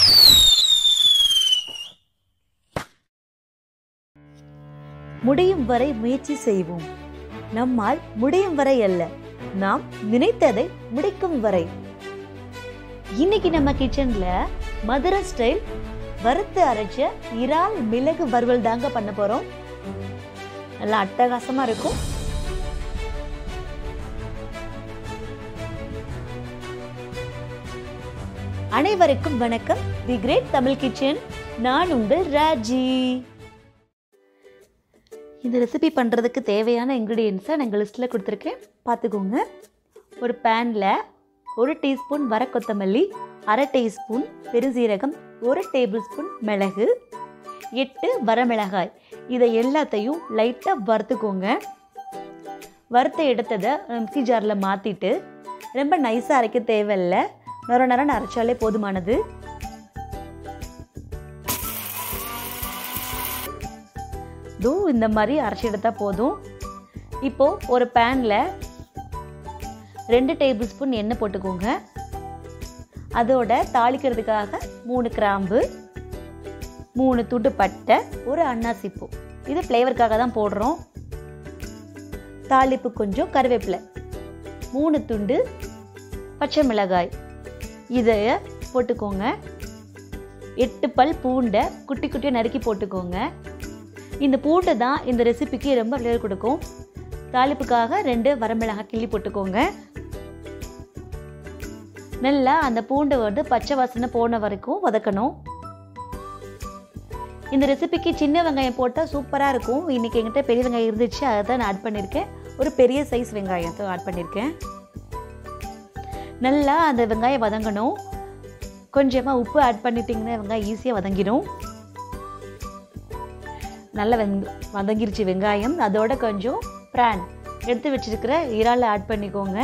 முடியும் வரை முயற்சி செய்வோம் நம்மால் முடியும் வரை அல்ல நாம் நினைத்ததை முடிக்கும் வரை இன்னைக்கு நம்ம கிச்சன்ல மதுரை ஸ்டைல் வறுத்து அரைச்ச இறால் மிளகு வறுவல் தாங்க பண்ண போறோம் நல்லா அட்டகாசமா இருக்கும் அனைவருக்கும் வணக்கம் தி கிரேட் தமிழ் கிச்சன் நான் உங்கள் ராஜி இந்த ரெசிபி பண்ணுறதுக்கு தேவையான இன்க்ரீடியன்ஸை நான் எங்கள் லிஸ்ட்டில் கொடுத்துருக்கேன் பார்த்துக்கோங்க ஒரு பேனில் ஒரு டீஸ்பூன் வர கொத்தமல்லி அரை டீஸ்பூன் பெருசீரகம் ஒரு டேபிள் ஸ்பூன் மிளகு எட்டு வரமிளகாய் இதை எல்லாத்தையும் லைட்டாக வறுத்துக்கோங்க வறுத்து எடுத்ததை மிக்ஸி ஜாரில் மாற்றிட்டு ரொம்ப நைஸாக அரைக்க தேவையில்லை நொர நரன்னு அரைச்சாலே போதுமானது தூ இந்த மாதிரி அரைச்சி எடுத்தால் போதும் இப்போது ஒரு பேனில் ரெண்டு டேபிள் ஸ்பூன் எண்ணெய் போட்டுக்கோங்க அதோட தாளிக்கிறதுக்காக மூணு கிராம்பு மூணு துண்டு பட்டை ஒரு அன்னாசிப்பூ இது ஃப்ளேவருக்காக தான் போடுறோம் தாளிப்பு கொஞ்சம் கருவேப்பிலை மூணு துண்டு பச்சை மிளகாய் இதை போட்டுக்கோங்க எட்டு பல் பூண்டை குட்டி குட்டியாக நறுக்கி போட்டுக்கோங்க இந்த பூண்டு தான் இந்த ரெசிபிக்கு ரொம்ப ஃப்ளேவர் கொடுக்கும் தாளிப்புக்காக ரெண்டு வரமிளகாய் கிள்ளி போட்டுக்கோங்க நல்லா அந்த பூண்டு வந்து பச்சை வாசனை போன வரைக்கும் வதக்கணும் இந்த ரெசிபிக்கு சின்ன வெங்காயம் போட்டால் சூப்பராக இருக்கும் இன்றைக்கி எங்கிட்ட பெரிய வெங்காயம் இருந்துச்சு அதை தான் நான் ஆட் பண்ணியிருக்கேன் ஒரு பெரிய சைஸ் வெங்காயத்தை ஆட் பண்ணியிருக்கேன் நல்லா அந்த வெங்காயம் வதங்கணும் கொஞ்சமாக உப்பு ஆட் பண்ணிட்டிங்கன்னா வெங்காயம் ஈஸியாக வதங்கிடும் நல்லா வெங் வதங்கிருச்சு வெங்காயம் அதோட கொஞ்சம் ப்ரான் எடுத்து வச்சிருக்கிற இறால் ஆட் பண்ணிக்கோங்க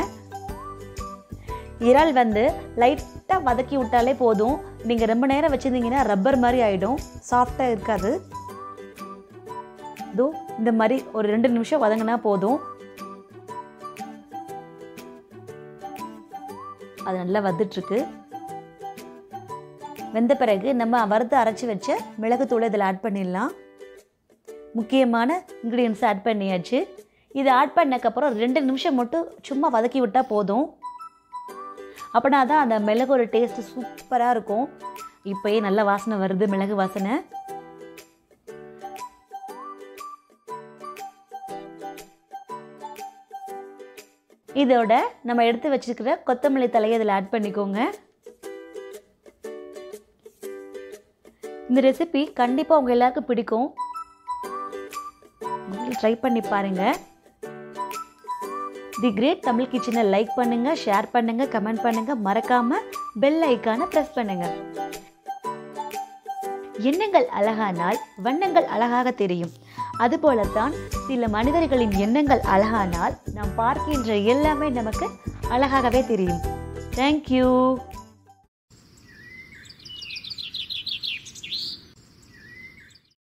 இறால் வந்து லைட்டாக வதக்கி விட்டாலே போதும் நீங்கள் ரொம்ப நேரம் வச்சுருந்தீங்கன்னா ரப்பர் மாதிரி ஆகிடும் சாஃப்டாக இருக்காது இதோ இந்த மாதிரி ஒரு ரெண்டு நிமிஷம் வதங்கினா போதும் அது நல்லா வந்துட்டுருக்கு வெந்த பிறகு நம்ம வறுத்து அரைச்சி வச்ச மிளகுத்தூளை இதில் ஆட் பண்ணிடலாம் முக்கியமான இன்க்ரீடியன்ஸ் ஆட் பண்ணியாச்சு இதை ஆட் பண்ணக்கப்புறம் ரெண்டு நிமிஷம் மட்டும் சும்மா வதக்கி விட்டால் போதும் அப்படின்னா தான் அந்த மிளகோட டேஸ்ட்டு சூப்பராக இருக்கும் இப்போயே நல்ல வாசனை வருது மிளகு வாசனை இதோட நம்ம எடுத்து வச்சிருக்கிற கொத்தமல்லி தலையை இதில் ஆட் பண்ணிக்கோங்க இந்த ரெசிபி கண்டிப்பாக உங்கள் எல்லாருக்கும் பிடிக்கும் ட்ரை பண்ணி பாருங்கள் தி கிரேட் தமிழ் கிச்சனை லைக் பண்ணுங்க ஷேர் பண்ணுங்க கமெண்ட் பண்ணுங்க மறக்காம பெல் ஐக்கானை ப்ரெஸ் பண்ணுங்க எண்ணங்கள் அழகானால் வண்ணங்கள் அழகாக தெரியும் அதுபோலத்தான் சில மனிதர்களின் எண்ணங்கள் அழகானால் நாம் பார்க்கின்ற எல்லாமே நமக்கு அழகாகவே தெரியும் தேங்க்யூ